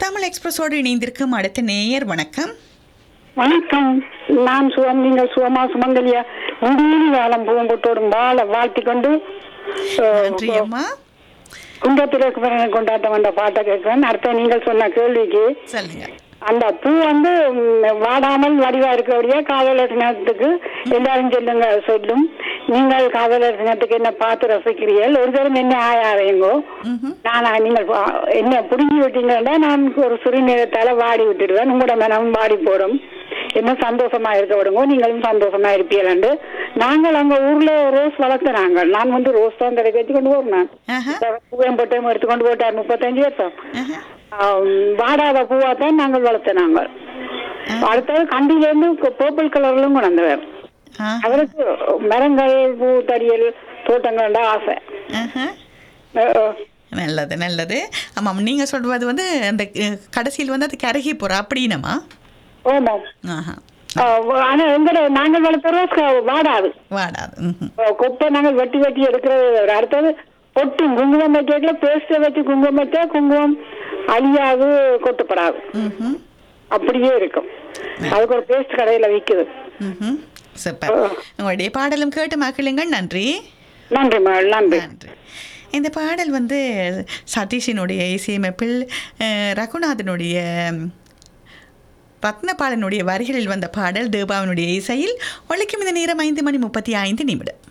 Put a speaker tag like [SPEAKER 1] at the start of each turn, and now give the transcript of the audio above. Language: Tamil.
[SPEAKER 1] தமிழ் எக்ஸ்பிரஸோடு இணைந்திருக்கும் அடுத்த நேயர் வணக்கம்
[SPEAKER 2] வணக்கம் நான் சுகம் நீங்கள் சுகமா சுமங்கலியா முடிவு காலம் பூம்புட்டோடும் வாழ வாழ்த்தி கொண்டு
[SPEAKER 1] நன்றி அம்மா
[SPEAKER 2] குண்டத்திற்கு கொண்டாட்டம் வந்த பாட்டை கேட்கிறேன் அடுத்த நீங்கள் சொன்ன கேள்விக்கு
[SPEAKER 1] சொல்லுங்க
[SPEAKER 2] அந்த பூ வந்து ம், வாடாமல் வடிவா இருக்கக்கூடிய காதலர் தினத்துக்கு எல்லாரும் சொல்லுங்க சொல்லும் நீங்கள் காதலர் தினத்துக்கு என்ன பார்த்து ரசிக்கிறீர்கள் ஒரு தரம் என்ன ஆயாதையுங்கோ
[SPEAKER 1] ம்ஹும்.
[SPEAKER 2] நானா நீங்கள் பா- என்ன புடுங்கி விட்டீங்கன்னா நான் ஒரு சிறு நேரத்தால வாடி விட்டுடுவேன் உங்களோட மனம் வாடி போடும் என்ன சந்தோஷமா இருக்க விடுங்க நீங்களும் சந்தோஷமா இருப்பீர்கள் நாங்கள் அங்க ஊர்ல ரோஸ் வளர்த்துறாங்க நான் வந்து ரோஸ் தான் கிடைக்க வச்சு கொண்டு போறேன்
[SPEAKER 1] ஆஹா,
[SPEAKER 2] பூவம்பட்டையும் எடுத்துக்கொண்டு போட்டார் முப்பத்தஞ்சு வருஷம்
[SPEAKER 1] ஆஹா.
[SPEAKER 2] ஆம், வாடாத பூவா தான் நாங்கள் வளர்த்தினாங்க அடுத்தது கண்டில இருந்து பர்பிள் கலர்லும் கொண்டவர்
[SPEAKER 1] ஆ,
[SPEAKER 2] அவருக்கு மரங்கள் பூ தடியல் தோட்டங்கள்டா ஆசை
[SPEAKER 1] ஆஹா.
[SPEAKER 2] அஹ், அஹ்.
[SPEAKER 1] நல்லது நல்லது ஆமாம் நீங்க சொல்வது வந்து அந்த அஹ், கடைசியில் வந்து அது கருகி போற அப்படின்னம்மா
[SPEAKER 2] ஆமாம்
[SPEAKER 1] ஆஹா
[SPEAKER 2] அஹ், ஆனா எங்கட நாங்கள் வளர்த்த ரோஸ் க- வாடாது
[SPEAKER 1] வாடாது ம்ஹும்.
[SPEAKER 2] அஹ், கொப்பை நாங்கள் வெட்டி வெட்டி எடுக்கிறது வேற. அடுத்தது பொட்டும் குங்குமம் வைக்கல பேஸ்ட வச்சு குங்குமம் வச்சா குங்குமம் அழியாது கொட்டுப்படாது
[SPEAKER 1] ம்ஹும்.
[SPEAKER 2] அப்படியே இருக்கும் அதுக்கு ஒரு பேஸ்ட் கடையில விக்குது
[SPEAKER 1] ம்ஹும். சூப்பர் உங்களுடைய பாடலும் கேட்டு மகிழுங்கள் நன்றி
[SPEAKER 2] நன்றி மகள் நன்றி
[SPEAKER 1] நன்றி இந்த பாடல் வந்து சதீஷினுடைய இசையமைப்பில் அஹ், ரகுநாதனுடைய ம், ரத்னபாலனுடைய வரிகளில் வந்த பாடல் தேபாவினுடைய இசையில் ஒழிக்கும் இந்த நேரம் ஐந்து மணி முப்பத்தி ஐந்து நிமிடம்